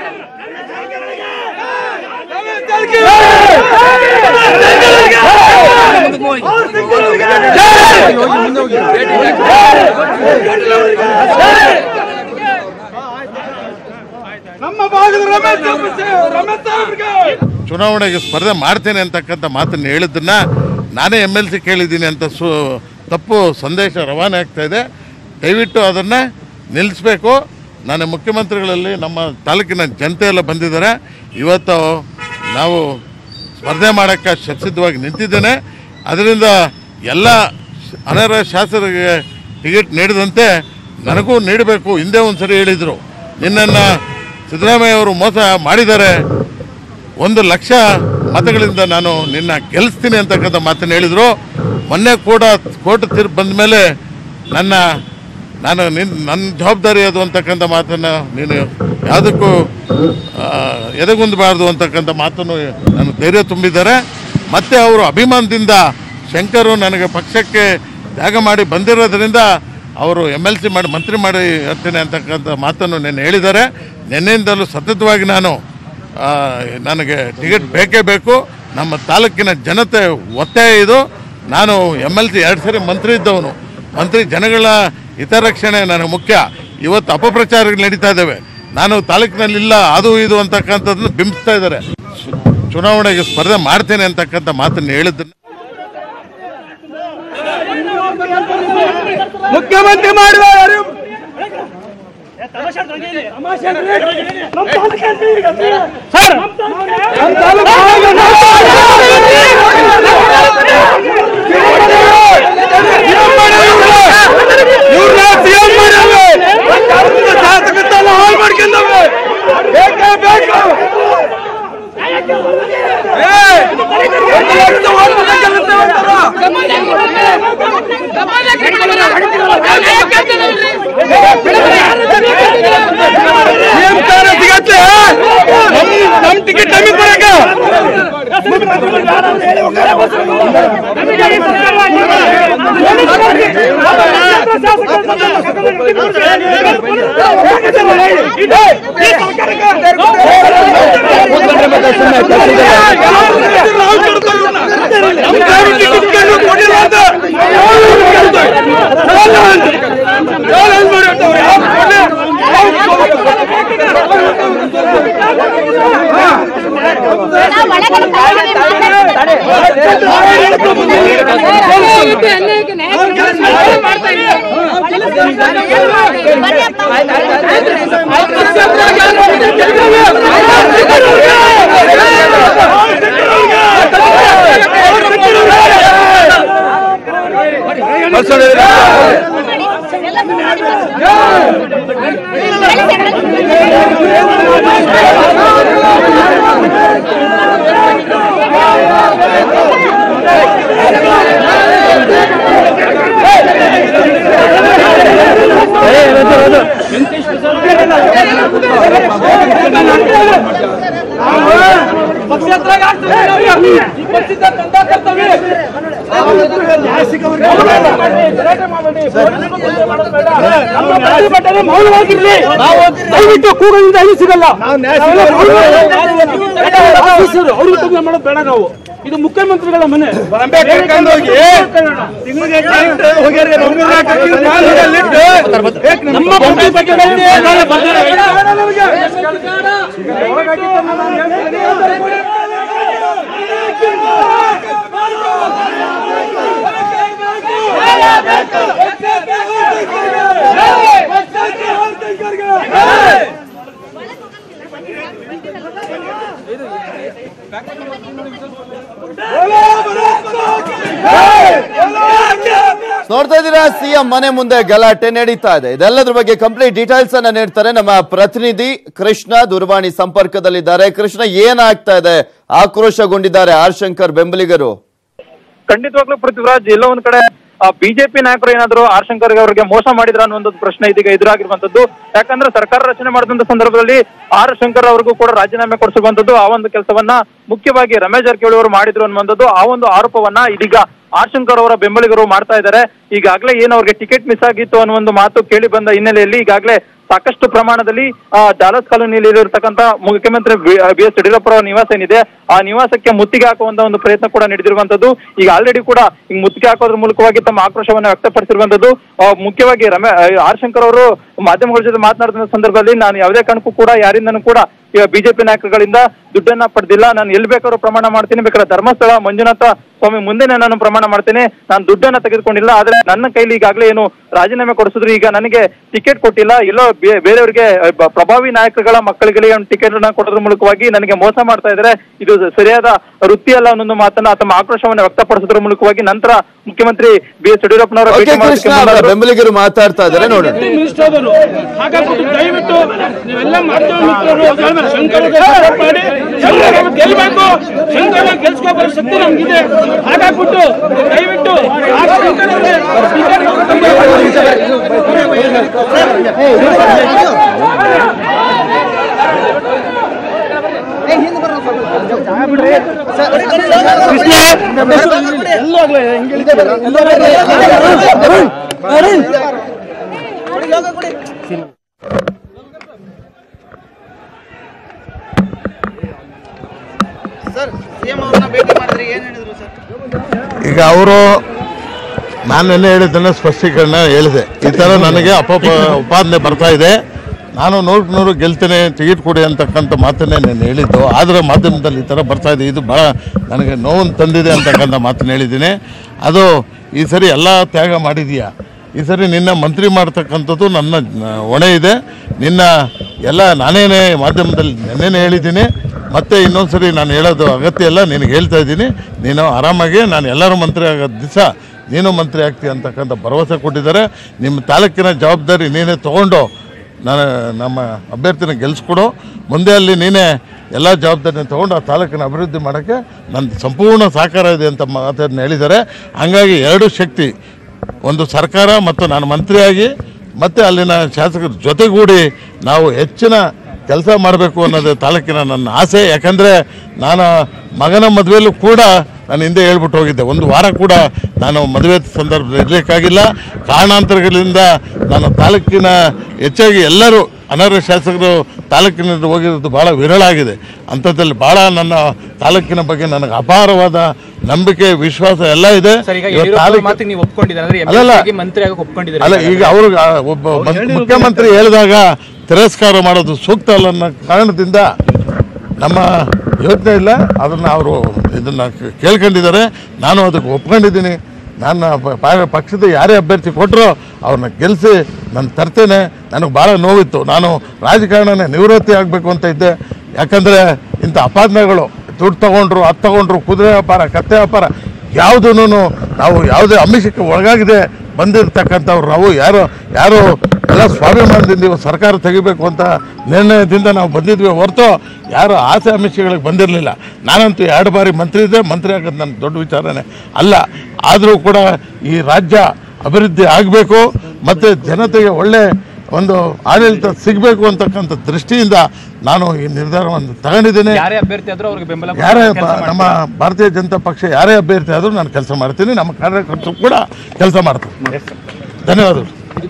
ನಮ್ಮ ಭಾಗದ ರಮೇಶ್ ರಮೇಶ್ ಸಾಹೇಬ್ರಿಗೆ ಚುನಾವಣೆಗೆ ಸ್ಪರ್ಧೆ ಮಾಡ್ತೇನೆ ಅಂತಕ್ಕಂಥ ಮಾತನ್ನು ಹೇಳಿದ್ದನ್ನ ನಾನೇ ಎಮ್ ಎಲ್ ಸಿ ಕೇಳಿದ್ದೀನಿ ಅಂತ ಸು ತಪ್ಪು ಸಂದೇಶ ರವಾನೆ ಆಗ್ತಾ ಇದೆ ದಯವಿಟ್ಟು ಅದನ್ನು ನಿಲ್ಲಿಸಬೇಕು ನಾನು ಮುಖ್ಯಮಂತ್ರಿಗಳಲ್ಲಿ ನಮ್ಮ ತಾಲೂಕಿನ ಜನತೆ ಎಲ್ಲ ಬಂದಿದ್ದಾರೆ ಇವತ್ತು ನಾವು ಸ್ಪರ್ಧೆ ಮಾಡೋಕ್ಕೆ ಶಬ್ಸಿದ್ಧವಾಗಿ ನಿಂತಿದ್ದೇನೆ ಅದರಿಂದ ಎಲ್ಲ ಅನರ್ಹ ಶಾಸಕರಿಗೆ ಟಿಕೆಟ್ ನೀಡಿದಂತೆ ನನಗೂ ನೀಡಬೇಕು ಹಿಂದೆ ಒಂದು ಸರಿ ಹೇಳಿದರು ನಿನ್ನನ್ನು ಸಿದ್ದರಾಮಯ್ಯ ಅವರು ಮೋಸ ಮಾಡಿದ್ದಾರೆ ಒಂದು ಲಕ್ಷ ಮತಗಳಿಂದ ನಾನು ನಿನ್ನ ಗೆಲ್ಲಿಸ್ತೀನಿ ಅಂತಕ್ಕಂಥ ಮಾತನ್ನು ಹೇಳಿದರು ಮೊನ್ನೆ ಕೂಡ ಕೋರ್ಟ್ ತೀರ್ಪು ಬಂದ ಮೇಲೆ ನನ್ನ ನಾನು ನಿನ್ ನನ್ನ ಜವಾಬ್ದಾರಿ ಅದು ಅಂತಕ್ಕಂಥ ಮಾತನ್ನು ನೀನು ಯಾವುದಕ್ಕೂ ಆ, ಎದೆಗುಂದಬಾರ್ದು ಅಂತಕ್ಕಂಥ ಮಾತನ್ನು ನಾನು ಧೈರ್ಯ ತುಂಬಿದ್ದಾರೆ ಮತ್ತು ಅವರು ಅಭಿಮಾನದಿಂದ ಶಂಕರು ನನಗೆ ಪಕ್ಷಕ್ಕೆ ತ್ಯಾಗ ಮಾಡಿ ಬಂದಿರೋದ್ರಿಂದ ಅವರು ಎಮ್ ಎಲ್ ಸಿ ಮಾಡಿ ಮಂತ್ರಿ ಮಾಡಿ ಇರ್ತೇನೆ ಅಂತಕ್ಕಂಥ ಮಾತನ್ನು ನೆನ್ನೆ ಹೇಳಿದ್ದಾರೆ ನಿನ್ನೆಯಿಂದಲೂ ಸತತವಾಗಿ ನಾನು ಆ, ನನಗೆ ಟಿಕೆಟ್ ಬೇಕೇ ಬೇಕು ನಮ್ಮ ತಾಲೂಕಿನ ಜನತೆ ಒತ್ತಾಯ ಇದು ನಾನು ಎಮ್ ಎಲ್ ಸಿ ಎರಡು ಸರಿ ಮಂತ್ರಿ ಇದ್ದವನು ಮಂತ್ರಿ ಜನಗಳ ಹಿತರಕ್ಷಣೆ ನನಗೆ ಮುಖ್ಯ ಇವತ್ತು ಅಪಪ್ರಚಾರಗಳು ನಡೀತಾ ಇದ್ದಾವೆ ನಾನು ತಾಲೂಕಿನಲ್ಲಿಲ್ಲ ಅದು ಇದು ಅಂತಕ್ಕಂಥದ್ದನ್ನು ಬಿಂಬಿಸ್ತಾ ಇದ್ದಾರೆ ಚು- ಚುನಾವಣೆಗೆ ಸ್ಪರ್ಧೆ ಮಾಡ್ತೇನೆ ಅಂತಕ್ಕಂಥ ಮಾತನ್ನು ಹೇಳಿದ್ದನ್ನು ಮುಖ್ಯಮಂತ್ರಿ ಮಾಡುವ ಯಾರು ಸರ್ ನಮ್ಮ ತಾಲೂಕು ಇವ್ರನ್ನ ಸಿಎಂ ಮಾಡವೆ ಶಾಸಕತ್ವ ಹಾಳು ಮಾಡ್ಕೊಂಡವೆ ಬೇಕೇ ಬೇಕು ಏ, ಒಂದು ಲಕ್ಷ ಓಟ್ ಗೆಲ್ಲಿಸ್ತೇವೆ ಸಿಎಂ ಸ್ಥಾನ ಸಿಗತ್ತೆ ನಮ್ ನಮ್ ಟಿಕೆಟ್ ನಮಗೆ ಬರಕ ನಮ್ ಟಿಕೆಟ್ ಕೊಟ್ಟಿಲ್ಲ ಅಂತ ದಯವಿಟ್ಟು ಕೂಗಲಿಂದ ಏನು ಸಿಗಲ್ಲ ಆಫೀಸರ್ ಅವ್ರಿಗೆ ತೊಂದರೆ ಮಾಡೋದು ಬೇಡ ನಾವು ಇದು ಮುಖ್ಯಮಂತ್ರಿಗಳ ಮನೆ ನಮ್ಮ ಬಗ್ಗೆ ಬಗ್ಗೆ ನಾಳೆ ನೋಡ್ತಾ ಇದ್ದೀರಾ ಸಿಎಂ ಮನೆ ಮುಂದೆ ಗಲಾಟೆ ನಡೀತಾ ಇದೆ ಇದೆಲ್ಲದ್ರ ಬಗ್ಗೆ ಕಂಪ್ಲೀಟ್ ಡೀಟೇಲ್ಸ್ ಅನ್ನ ನೀಡ್ತಾರೆ ನಮ್ಮ ಪ್ರತಿನಿಧಿ ಕೃಷ್ಣ ದೂರವಾಣಿ ಸಂಪರ್ಕದಲ್ಲಿದ್ದಾರೆ ಕೃಷ್ಣ ಏನಾಗ್ತಾ ಇದೆ ಆಕ್ರೋಶಗೊಂಡಿದ್ದಾರೆ ಆರ್ ಶಂಕರ್ ಬೆಂಬಲಿಗರು ಖಂಡಿತವಾಗ್ಲೂ ಪೃಥ್ವಿರಾಜ್ ಎಲ್ಲೋ ಒಂದ್ ಕಡೆ ಬಿಜೆಪಿ ನಾಯಕರು ಏನಾದ್ರು ಆರ್ ಶಂಕರ್ ಅವರಿಗೆ ಮೋಸ ಮಾಡಿದ್ರ ಅನ್ನೋ ಒಂದು ಪ್ರಶ್ನೆ ಇದೀಗ ಎದುರಾಗಿರುವಂತದ್ದು ಯಾಕಂದ್ರೆ ಸರ್ಕಾರ ರಚನೆ ಮಾಡಿದಂತ ಸಂದರ್ಭದಲ್ಲಿ ಆರ್ ಶಂಕರ್ ಅವ್ರಿಗೂ ಕೂಡ ರಾಜೀನಾಮೆ ಕೊಡಿಸುವಂತದ್ದು ಆ ಒಂದು ಕೆಲಸವನ್ನ ಮುಖ್ಯವಾಗಿ ರಮೇಶ್ ಜಾರಕಿಹೊಳಿ ಅವರು ಮಾಡಿದ್ರು ಅನ್ನುವಂಥದ್ದು ಆ ಒಂದು ಆರೋಪವನ್ನ ಇದೀಗ ಆರ್ ಶಂಕರ್ ಅವರ ಬೆಂಬಲಿಗರು ಮಾಡ್ತಾ ಇದ್ದಾರೆ ಈಗಾಗಲೇ ಏನು ಅವ್ರಿಗೆ ಟಿಕೆಟ್ ಮಿಸ್ ಆಗಿತ್ತು ಅನ್ನೋ ಒಂದು ಮಾತು ಕೇಳಿ ಬಂದ ಹಿನ್ನೆಲೆಯಲ್ಲಿ ಈಗಾಗಲೇ ಸಾಕಷ್ಟು ಪ್ರಮಾಣದಲ್ಲಿ ಆ, ಡಾಲಸ್ ಕಾಲೋನಿಯಲ್ಲಿ ಇರತಕ್ಕಂತ ಮುಖ್ಯಮಂತ್ರಿ ಬಿ ಎಸ್ ಯಡಿಯೂರಪ್ಪ ಅವರ ನಿವಾಸ ಏನಿದೆ ಆ ನಿವಾಸಕ್ಕೆ ಮುತ್ತಿಗೆ ಹಾಕುವಂತ ಒಂದು ಪ್ರಯತ್ನ ಕೂಡ ನಡೆದಿರುವಂತದ್ದು ಈಗ ಆಲ್ರೆಡಿ ಕೂಡ ಈಗ ಮುತ್ತಿಗೆ ಹಾಕೋದ್ರ ಮೂಲಕವಾಗಿ ತಮ್ಮ ಆಕ್ರೋಶವನ್ನ ವ್ಯಕ್ತಪಡಿಸಿರುವಂತದ್ದು ಆ, ಮುಖ್ಯವಾಗಿ ರಮೇ ಆರ್ ಶಂಕರ್ ಅವರು ಮಾಧ್ಯಮಗಳ ಜೊತೆ ಮಾತನಾಡಿದ ಸಂದರ್ಭದಲ್ಲಿ ನಾನು ಯಾವುದೇ ಕಾರಣಕ್ಕೂ ಕೂಡ ಯಾರಿಂದನೂ ಕೂಡ ಬಿಜೆಪಿ ನಾಯಕರುಗಳಿಂದ ದುಡ್ಡನ್ನ ಪಡೆದಿಲ್ಲ ನಾನು ಎಲ್ಲಿ ಬೇಕಾದ್ರೂ ಪ್ರಮಾಣ ಮಾಡ್ತೀನಿ ಬೇಕಾದ್ರೆ ಧರ್ಮಸ್ಥಳ ಮಂಜುನಾಥ ಸ್ವಾಮಿ ಮುಂದೆನೆ ನಾನು ಪ್ರಮಾಣ ಮಾಡ್ತೇನೆ ನಾನು ದುಡ್ಡನ್ನ ತೆಗೆದುಕೊಂಡಿಲ್ಲ ಆದ್ರೆ ನನ್ನ ಕೈಲಿ ಈಗಾಗಲೇ ಏನು ರಾಜೀನಾಮೆ ಕೊಡಿಸಿದ್ರು ಈಗ ನನಗೆ ಟಿಕೆಟ್ ಕೊಟ್ಟಿಲ್ಲ ಎಲ್ಲೋ ಬೇ- ಬೇರೆಯವರಿಗೆ ಅಹ್, ಬ- ಪ್ರಭಾವಿ ನಾಯಕರುಗಳ ಮಕ್ಕಳಿಗೆ ಒಂದು ಟಿಕೆಟ್ ಅನ್ನ ಕೊಡೋದ್ರ ಮೂಲಕವಾಗಿ ನನಗೆ ಮೋಸ ಮಾಡ್ತಾ ಇದ್ದಾರೆ ಇದು ಸರಿಯಾದ ವೃತ್ತಿ ಅಲ್ಲ ಅನ್ನೊಂದು ಮಾತನ್ನ ತಮ್ಮ ಆಕ್ರೋಶವನ್ನು ವ್ಯಕ್ತಪಡಿಸೋದ್ರ ಮೂಲಕವಾಗಿ ನಂತರ ಮುಖ್ಯಮಂತ್ರಿ ಬಿ ಎಸ್ ಯಡಿಯೂರಪ್ಪನವರ ಭೇಟಿ ಓಕೆ ಮಾಡೋದಕ್ಕೆ ಕೃಷ್ಣ ಅವರ ಮುಂದಾದ್ರು. ಬೆಂಬಲಿಗರು ಮಾತಾಡ್ತಾ ಇದ್ದಾರೆ ನೋಡೋಣ ಮಿನಿಸ್ಟರ್ ಆದವರು ಹಾಗಾಗಿ ದಯವಿಟ್ಟು ನೀವೆಲ್ಲ ಮಾಧ್ಯಮ ಮಿತ್ರರು ಹೇಳ್ತಾರೆ, ಶಂಕರ್ ಅವ್ರಿಗೆ support ಮಾಡಿ ಶಂಕರ್ ಅವ್ರು ಗೆಲ್ಬೇಕು ಶಂಕರ್ ಗೆಲ್ಸ್ಕೊ ಬರೋ ಶಕ್ತಿ ನಮ್ಗಿದೆ ಹಾಗಾಗ್ಬಿಟ್ಟು ದಯವಿಟ್ಟು ಆ ಶಂಕರ್ ಅವ್ರಿಗೆ ಟಿಕೆಟ್ ಈಗ ಅವರು ನಾನು ನೆನ್ನೆ ಹೇಳಿದ್ದನ್ನ ಸ್ಪಷ್ಟೀಕರಣ ಹೇಳಿದೆ ಈ ಥರ ನನಗೆ ಅಪಪ ಉಪಾದನೆ ಬರ್ತಾ ಇದೆ ನಾನು ನೂರಕ್ಕೆ ನೂರು ಗೆಲ್ತೇನೆ ಟಿಕೆಟ್ ಕೊಡಿ ಅಂತಕ್ಕಂಥ ಮಾತನ್ನೇ ನಾನು ಹೇಳಿದ್ದು ಆದರೆ ಮಾಧ್ಯಮದಲ್ಲಿ ಈ ಥರ ಬರ್ತಾ ಇದೆ ಇದು ಭಾಳ ನನಗೆ ನೋವನ್ನು ತಂದಿದೆ ಅಂತಕ್ಕಂಥ ಮಾತನ್ನು ಹೇಳಿದ್ದೀನಿ ಅದು ಈ ಸರಿ ಎಲ್ಲ ತ್ಯಾಗ ಮಾಡಿದೀಯಾ ಈ ಸರಿ ನಿನ್ನ ಮಂತ್ರಿ ಮಾಡ್ತಕ್ಕಂಥದ್ದು ನನ್ನ ಆ, ಹೊಣೆ ಇದೆ ನಿನ್ನ ಎಲ್ಲ ನಾನೇನೇ ಮಾಧ್ಯಮದಲ್ಲಿ ನೆನ್ನೆನೇ ಹೇಳಿದ್ದೀನಿ ಮತ್ತೆ ಇನ್ನೊಂದು ಸರಿ ನಾನು ಹೇಳೋದು ಅಗತ್ಯ ಇಲ್ಲ ನಿನಗೆ ಹೇಳ್ತಾ ಇದ್ದೀನಿ ನೀನು ಆರಾಮಾಗಿ ನಾನು ಎಲ್ಲರೂ ಮಂತ್ರಿ ಆಗೋ ದಿವಸ ನೀನು ಮಂತ್ರಿ ಆಗ್ತೀಯ ಅಂತಕ್ಕಂಥ ಭರವಸೆ ಕೊಟ್ಟಿದ್ದಾರೆ ನಿಮ್ಮ ತಾಲೂಕಿನ ಜವಾಬ್ದಾರಿ ನೀನೇ ತೊಗೊಂಡು ನಾನು ನಮ್ಮ ಅಭ್ಯರ್ಥಿನ ಗೆಲ್ಲಿಸ್ಕೊಡು ಮುಂದೆ ಅಲ್ಲಿ ನೀನೇ ಎಲ್ಲ ಜವಾಬ್ದಾರಿನ ತೊಗೊಂಡು ಆ ತಾಲೂಕಿನ ಅಭಿವೃದ್ಧಿ ಮಾಡೋಕ್ಕೆ ನನ್ನ ಸಂಪೂರ್ಣ ಸಹಕಾರ ಇದೆ ಅಂತ ಮಾತನ್ನು ಹೇಳಿದ್ದಾರೆ ಹಂಗಾಗಿ ಎರಡು ಶಕ್ತಿ ಒಂದು ಸರ್ಕಾರ ಮತ್ತು ನಾನು ಮಂತ್ರಿಯಾಗಿ ಮತ್ತು ಅಲ್ಲಿನ ಶಾಸಕರ ಜೊತೆಗೂಡಿ ನಾವು ಹೆಚ್ಚಿನ ಕೆಲಸ ಮಾಡಬೇಕು ಅನ್ನೋದು ತಾಲೂಕಿನ ನನ್ನ ಆಸೆ ಯಾಕಂದರೆ ನಾನು ಮಗನ ಮದುವೆಯಲ್ಲೂ ಕೂಡ ನಾನು ಹಿಂದೆ ಹೇಳ್ಬಿಟ್ಟು ಹೋಗಿದ್ದೆ ಒಂದು ವಾರ ಕೂಡ ನಾನು ಮದುವೆ ಸಂದರ್ಭದಲ್ಲಿ ಇರಲಿಕ್ಕಾಗಿಲ್ಲ ಕಾರಣಾಂತರಗಳಿಂದ ನಾನು ತಾಲೂಕಿನ ಹೆಚ್ಚಾಗಿ ಎಲ್ಲರೂ ಅನರ್ಹ ಶಾಸಕರು ತಾಲೂಕಿನಿಂದ ಹೋಗಿರೋದು ಭಾಳ ವಿರಳ ಆಗಿದೆ ಅಂಥದ್ದಲ್ಲಿ ಭಾಳ ನನ್ನ ತಾಲೂಕಿನ ಬಗ್ಗೆ ನನಗೆ ಅಪಾರವಾದ ನಂಬಿಕೆ ವಿಶ್ವಾಸ ಎಲ್ಲ ಇದೆ ಸರ್ ಈಗ ಇವತ್ತು ಯಡಿಯೂರಪ್ಪ ತಾಲೂಕು- ಮಾತಿಗೆ ನೀವು ಒಪ್ಕೊಂಡಿದ್ದಾರೆ ಅಂದ್ರೆ ಅಲ್ಲಲ್ಲ. MLA ಆಗಿ ಮಂತ್ರಿ ಆಗಿ ಒಪ್ಕೊಂಡಿದ್ದಾರೆ ಅಲ್ಲ ಈಗ ಅವರು ಒಬ್ಬ ಮನ್- ಮುಖ್ಯಮಂತ್ರಿ ಹೇಳಿದಾಗ ತಿರಸ್ಕಾರ ಮಾಡೋದು ಸೂಕ್ತ ಅಲ್ಲ ಅನ್ನೋ ಕಾರಣದಿಂದ ನಮ್ಮ ಯೋಚನೆ ಇಲ್ಲ ಅದನ್ನು ಅವರು ಇದನ್ನು ಕೇಳ್ಕೊಂಡಿದ್ದಾರೆ ನಾನು ಅದಕ್ಕೆ ಒಪ್ಕೊಂಡಿದ್ದೀನಿ ನನ್ನ ಪ- ಪ- ಪಕ್ಷದ ಯಾರೇ ಅಭ್ಯರ್ಥಿ ಕೊಟ್ಟರು ಅವ್ರನ್ನ ಗೆಲ್ಲಿಸಿ ನಾನು ತರ್ತೇನೆ ನನಗೆ ಭಾಳ ನೋವಿತ್ತು ನಾನು ರಾಜಕಾರಣನೇ ನಿವೃತ್ತಿ ಆಗಬೇಕು ಅಂತ ಇದ್ದೆ ಯಾಕಂದರೆ ಇಂಥ ಅಪಾದನೆಗಳು ದುಡ್ಡು ತಗೊಂಡ್ರು ಅದು ತಗೊಂಡ್ರು ಕುದುರೆ ವ್ಯಾಪಾರ ಕತ್ತೆ ವ್ಯಾಪಾರ ಯಾವುದೂ ನಾವು ಯಾವುದೇ ಅಮಿಷಕ್ಕೆ ಒಳಗಾಗಿದೆ ಬಂದಿರತಕ್ಕಂಥವ್ರು ನಾವು ಯಾರು ಯಾರು ಎಲ್ಲ ಸ್ವಾಭಿಮಾನದಿಂದ ಇವಾಗ ಸರ್ಕಾರ ತೆಗಿಬೇಕು ಅಂತ ನಿರ್ಣಯದಿಂದ ನಾವು ಬಂದಿದ್ವಿ ಹೊರತು ಯಾರು ಆಸೆ ಆಮಿಷಗಳಿಗೆ ಬಂದಿರಲಿಲ್ಲ ನಾನಂತೂ ಎರಡು ಬಾರಿ ಮಂತ್ರಿ ಇದ್ದೆ ಮಂತ್ರಿ ಆಗೋದು ನನ್ನ ದೊಡ್ಡ ವಿಚಾರನೇ ಅಲ್ಲ ಆದರೂ ಕೂಡ ಈ ರಾಜ್ಯ ಅಭಿವೃದ್ಧಿ ಆಗಬೇಕು ಮತ್ತು ಜನತೆಗೆ ಒಳ್ಳೆ ಒಂದು ಆಡಳಿತ ಸಿಗಬೇಕು ಅಂತಕ್ಕಂಥ ದೃಷ್ಟಿಯಿಂದ ನಾನು ಈ ನಿರ್ಧಾರವನ್ನು ತಗೊಂಡಿದ್ದೇನೆ ಯಾರೇ ಅಭ್ಯರ್ಥಿ ಆದ್ರೂ ಅವ್ರಿಗೆ ಬೆಂಬಲ ಯಾರೇ ಕೆಲ್ಸ ಬ- ನಮ್ಮ ಭಾರತೀಯ ಜನತಾ ಪಕ್ಷ ಯಾರೇ ಅಭ್ಯರ್ಥಿ ಆದರೂ ನಾನು ಕೆಲಸ ಮಾಡ್ತೀನಿ ನಮ್ಮ ಕಾರ್ಯಕರ್ತರು ಕೂಡ ಕೆಲಸ ಮಾಡ್ತೀನಿ ಧನ್ಯವಾದಗಳು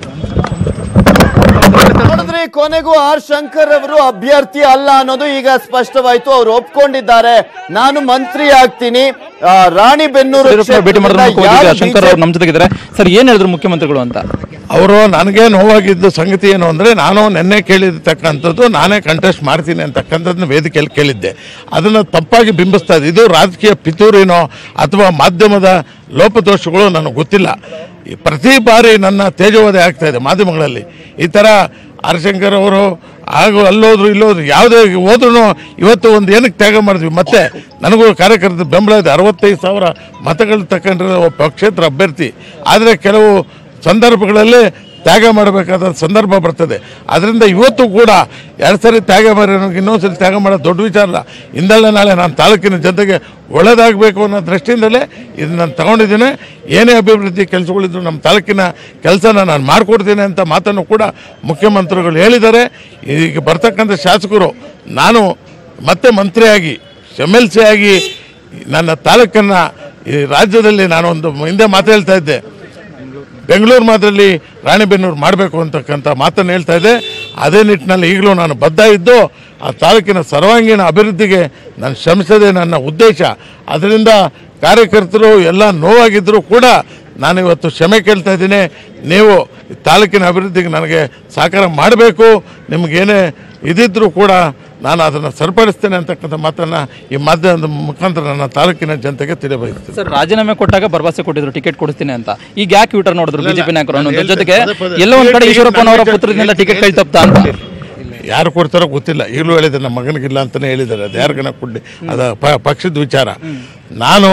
ನೋಡಿದ್ರೆ ಕೊನೆಗೂ ಆರ್ ಶಂಕರ್ ಅವರು ಅಭ್ಯರ್ಥಿ ಅಲ್ಲ ಅನ್ನೋದು ಈಗ ಸ್ಪಷ್ಟವಾಯ್ತು ಅವ್ರು ಒಪ್ಕೊಂಡಿದ್ದಾರೆ ನಾನು ಮಂತ್ರಿ ಆಗ್ತೀನಿ ಆ, ರಾಣಿಬೆನ್ನೂರು ಯಡಿಯೂರಪ್ಪ ಭೇಟಿ ಮಾಡಿದ್ರು ಕ್ಷೇತ್ರದಿಂದ ಮುಖ್ಯಮಂತ್ರಿ ಯಾರು ಶಂಕರ್ ಅವ್ರು ನಮ್ಮ ಜೊತೆಗಿದ್ದಾರೆ ಸರ್ ಏನ್ ಹೇಳಿದ್ರು ಮುಖ್ಯಮಂತ್ರಿಗಳು ಅಂತ ಅವರು ನನಗೆ ನೋವಾಗಿದ್ದ ಸಂಗತಿ ಏನು ಅಂದರೆ ನಾನು ನಿನ್ನೆ ಕೇಳಿರ್ತಕ್ಕಂಥದ್ದು ನಾನೇ ಕಂಟೆಸ್ಟ್ ಮಾಡ್ತೀನಿ ಅಂತಕ್ಕಂಥದ್ದನ್ನ ವೇದಿಕೆಯಲ್ಲಿ ಕೇಳಿದ್ದೆ ಅದನ್ನು ತಪ್ಪಾಗಿ ಬಿಂಬಿಸ್ತಾ ಇದೆ ಇದು ರಾಜಕೀಯ ಪಿತೂರಿನೋ ಅಥವಾ ಮಾಧ್ಯಮದ ಲೋಪದೋಷಗಳು ನನಗೆ ಗೊತ್ತಿಲ್ಲ ಈ ಪ್ರತಿ ಬಾರಿ ನನ್ನ ತೇಜೋವಧೆ ಆಗ್ತಾ ಇದೆ ಮಾಧ್ಯಮಗಳಲ್ಲಿ ಈ ಥರ ಹರಶಂಕರ್ ಅವರು ಹಾಗೂ ಅಲ್ಲೋದ್ರು ಇಲ್ಲೋದ್ರು ಯಾವುದೇ ಹೋದ್ರೂ ಇವತ್ತು ಒಂದು ಏನಕ್ಕೆ ತ್ಯಾಗ ಮಾಡಿದ್ವಿ ಮತ್ತೆ ನನಗೂ ಕಾರ್ಯಕರ್ತರ ಬೆಂಬಲ ಇದೆ ಅರವತ್ತೈದು ಸಾವಿರ ಮತಗಳು ತಗೊಂಡಿರೋ ಒಬ್ಬ ಪಕ್ಷೇತರ ಅಭ್ಯರ್ಥಿ ಆದರೆ ಕೆಲವು ಸಂದರ್ಭಗಳಲ್ಲಿ ತ್ಯಾಗ ಮಾಡಬೇಕಾದ ಸಂದರ್ಭ ಬರ್ತದೆ ಅದರಿಂದ ಇವತ್ತು ಕೂಡ ಎರಡು ಸರಿ ತ್ಯಾಗ ಮಾಡಿ ನನಗೆ ಇನ್ನೊಂದು ಸರಿ ತ್ಯಾಗ ಮಾಡೋದು ದೊಡ್ಡ ವಿಚಾರ ಅಲ್ಲ ಇಂದಲ್ಲ ನಾಳೆ ನಾನು ತಾಲೂಕಿನ ಜನತೆಗೆ ಒಳ್ಳೇದಾಗಬೇಕು ಅನ್ನೋ ದೃಷ್ಟಿಯಿಂದಲೇ ಇದು ನಾನು ತಗೊಂಡಿದ್ದೀನಿ ಏನೇ ಅಭಿವೃದ್ಧಿ ಕೆಲಸಗಳಿದ್ರು ನಮ್ಮ ತಾಲೂಕಿನ ಕೆಲಸನ ನಾನು ಮಾಡಿಕೊಡ್ತೀನಿ ಅಂತ ಮಾತನ್ನು ಕೂಡ ಮುಖ್ಯಮಂತ್ರಿಗಳು ಹೇಳಿದ್ದಾರೆ ಈಗ ಬರ್ತಕ್ಕಂಥ ಶಾಸಕರು ನಾನು ಮತ್ತೆ ಮಂತ್ರಿಯಾಗಿ ಎಮ್ ಎಲ್ ಸಿ ಆಗಿ ನನ್ನ ತಾಲೂಕನ್ನು ಈ ರಾಜ್ಯದಲ್ಲಿ ನಾನೊಂದು ಹಿಂದೆ ಮಾತು ಹೇಳ್ತಾ ಇದ್ದೆ ಬೆಂಗಳೂರು ಮಾತ್ರದಲ್ಲಿ ರಾಣಿಬೆನ್ನೂರು ಮಾಡಬೇಕು ಅಂತಕ್ಕಂಥ ಮಾತನ್ನು ಹೇಳ್ತಾ ಇದ್ದೆ ಅದೇ ನಿಟ್ಟಿನಲ್ಲಿ ಈಗಲೂ ನಾನು ಬದ್ಧ ಇದ್ದು ಆ ತಾಲೂಕಿನ ಸರ್ವಾಂಗೀಣ ಅಭಿವೃದ್ಧಿಗೆ ನಾನು ಶ್ರಮಿಸೋದೇ ನನ್ನ ಉದ್ದೇಶ ಅದರಿಂದ ಕಾರ್ಯಕರ್ತರು ಎಲ್ಲ ನೋವಾಗಿದ್ದರೂ ಕೂಡ ನಾನು ಇವತ್ತು ಕ್ಷಮೆ ಕೇಳ್ತಾ ಇದ್ದೀನಿ ನೀವು ಈ ತಾಲೂಕಿನ ಅಭಿವೃದ್ಧಿಗೆ ನನಗೆ ಸಹಕಾರ ಮಾಡಬೇಕು ನಿಮಗೇನೇ ಇದಿದ್ರೂ ಕೂಡ ನಾನು ಅದನ್ನು ಸರಿಪಡಿಸ್ತೇನೆ ಅಂತಕ್ಕಂಥ ಮಾತನ್ನು ಈ ಮಾಧ್ಯಮದ ಮುಖಾಂತರ ನನ್ನ ತಾಲೂಕಿನ ಜನತೆಗೆ ತಿಳಿಬಯಸ್ತೇನೆ ಸರ್ ರಾಜೀನಾಮೆ ಕೊಟ್ಟಾಗ ಭರವಸೆ ಕೊಟ್ಟಿದ್ರು ಟಿಕೆಟ್ ಕೊಡಿಸ್ತೀನಿ ಅಂತ ಈಗ ಯಾಕೆ ಯೂಟರ್ ನೋಡಿದ್ರು ಬಿಜೆಪಿ ನಾಯಕರು ಅನ್ನೋದ್ರ ಹೇಳ್ತೇನೆ, ಜೊತೆಗೆ ಪದೇ ಪದೇ. ಎಲ್ಲೋ ಒಂದ್ ಕಡೆ ಟಿಕೆಟ್ ಈಶ್ವರಪ್ಪನವರ ಟಿಕೆಟ್ ಪುತ್ರದಿಂದ ಟಿಕೆಟ್ ಕೈ ಟಿಕೆಟ್ ತಪ್ತಾ ಅಂತ ಯಾರು ಕೊಡ್ತಾರೋ ಗೊತ್ತಿಲ್ಲ ಈಗಲೂ ಹೇಳಿದ್ದಾರೆ ನಮ್ಮ ಮಗನಿಗಿಲ್ಲ ಅಂತಲೇ ಹೇಳಿದ್ದಾರೆ ಅದು ಯಾರಿಗನ ಕೊಡ್ಲಿ ಅದು ಪ- ಪಕ್ಷದ ವಿಚಾರ ನಾನು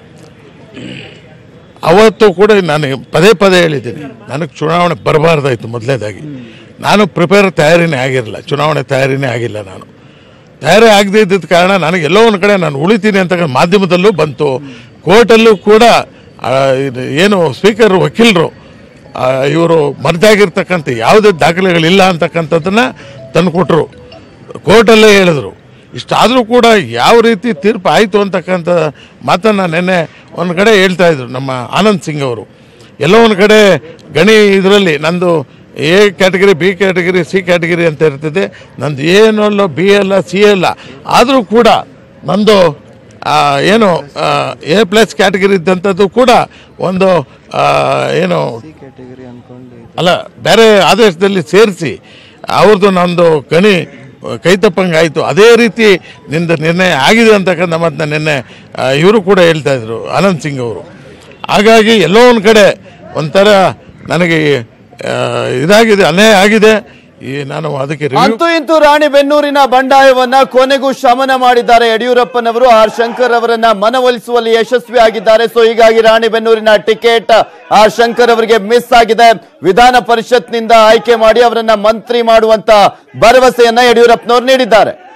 ಅವತ್ತು ಕೂಡ ನಾನು ಪದೇ ಪದೇ ಹೇಳಿದ್ದೀನಿ ನನಗೆ ಚುನಾವಣೆ ಬರಬಾರ್ದಾಯ್ತು ಮೊದಲನೇದಾಗಿ ನಾನು ಪ್ರಿಪೇರ್ ತಯಾರಿನೇ ಆಗಿರಲಿಲ್ಲ ಚುನಾವಣೆ ತಯಾರಿನೇ ಆಗಿಲ್ಲ ನಾನು ತಯಾರಿ ಆಗದೇ ಇದ್ದಿದ್ದ ಕಾರಣ ನನಗೆ ಎಲ್ಲೋ ಒಂದು ಕಡೆ ನಾನು ಉಳಿತೀನಿ ಅಂತ ಮಾಧ್ಯಮದಲ್ಲೂ ಬಂತು ಕೋರ್ಟಲ್ಲೂ ಕೂಡ ಆ, ಇದು ಏನು ಸ್ಪೀಕರ್ ವಕೀಲರು ಇವರು ಮರೆತಾಗಿರ್ತಕ್ಕಂಥ ಯಾವುದೇ ದಾಖಲೆಗಳಿಲ್ಲ ಅಂತಕ್ಕಂಥದ್ದನ್ನ ತಂದುಕೊಟ್ರು ಕೋರ್ಟಲ್ಲೇ ಹೇಳಿದ್ರು ಇಷ್ಟಾದರೂ ಕೂಡ ಯಾವ ರೀತಿ ತೀರ್ಪು ಆಯಿತು ಅಂತಕ್ಕಂಥ ಮಾತನ್ನು ನಿನ್ನೆ ಒಂದು ಕಡೆ ಹೇಳ್ತಾ ಇದ್ರು ನಮ್ಮ ಆನಂದ್ ಸಿಂಗ್ ಅವರು ಎಲ್ಲೋ ಒಂದು ಕಡೆ ಗಣಿ ಇದರಲ್ಲಿ ನಂದು A category B category C category ಅಂತ ಇರ್ತದೆ ನಂದು ಏನಲ್ಲ ಬಿ ಅಲ್ಲ ಸಿ ಅಲ್ಲ ಆದರೂ ಕೂಡ ನಂದು ಆ, ಏನು ಎ ಪ್ಲಸ್ ಕ್ಯಾಟಗರಿ ಇದ್ದಂಥದ್ದು ಕೂಡ ಒಂದು ಆ, ಏನು ಅಲ್ಲ ಬೇರೆ ಆದೇಶದಲ್ಲಿ ಸೇರಿಸಿ ಅವ್ರದ್ದು ನಂದು ಗಣಿ ಕೈ ತಪ್ಪಂಗೆ ಆಯಿತು ಅದೇ ರೀತಿ ನಿಂದ ನಿರ್ಣಯ ಆಗಿದೆ ಅಂತಕ್ಕಂಥ ಮಾತನ್ನ ನಿನ್ನೆ ಇವರು ಕೂಡ ಹೇಳ್ತಾ ಇದ್ರು ಆನಂದ್ ಸಿಂಗ್ ಅವರು ಹಾಗಾಗಿ ಎಲ್ಲೋ ಒಂದು ಕಡೆ ಒಂಥರ ನನಗೆ ಆ, ಇದಾಗಿದೆ ಅನ್ಯಾಯ ಆಗಿದೆ ಈ ನಾನು ಅದಕ್ಕೆ ರಿವ್ಯೂ ಅಂತೂ ಇಂತೂ ರಾಣಿಬೆನ್ನೂರಿನ ಬಂಡಾಯವನ್ನ ಕೊನೆಗೂ ಶಮನ ಮಾಡಿದ್ದಾರೆ ಯಡಿಯೂರಪ್ಪನವರು ಆರ್ ಶಂಕರ್ ಅವರನ್ನ ಮನವೊಲಿಸುವಲ್ಲಿ ಯಶಸ್ವಿ ಆಗಿದ್ದಾರೆ ಸೊ ಹೀಗಾಗಿ ರಾಣಿಬೆನ್ನೂರಿನ ಟಿಕೆಟ್ ಆರ್ ಶಂಕರ್ ಅವರಿಗೆ ಮಿಸ್ ಆಗಿದೆ ವಿಧಾನ ಪರಿಷತ್ನಿಂದ ಆಯ್ಕೆ ಮಾಡಿ ಅವರನ್ನ ಮಂತ್ರಿ ಮಾಡುವಂತ ಭರವಸೆಯನ್ನ ಯಡಿಯೂರಪ್ಪನವರು ನೀಡಿದ್ದಾರೆ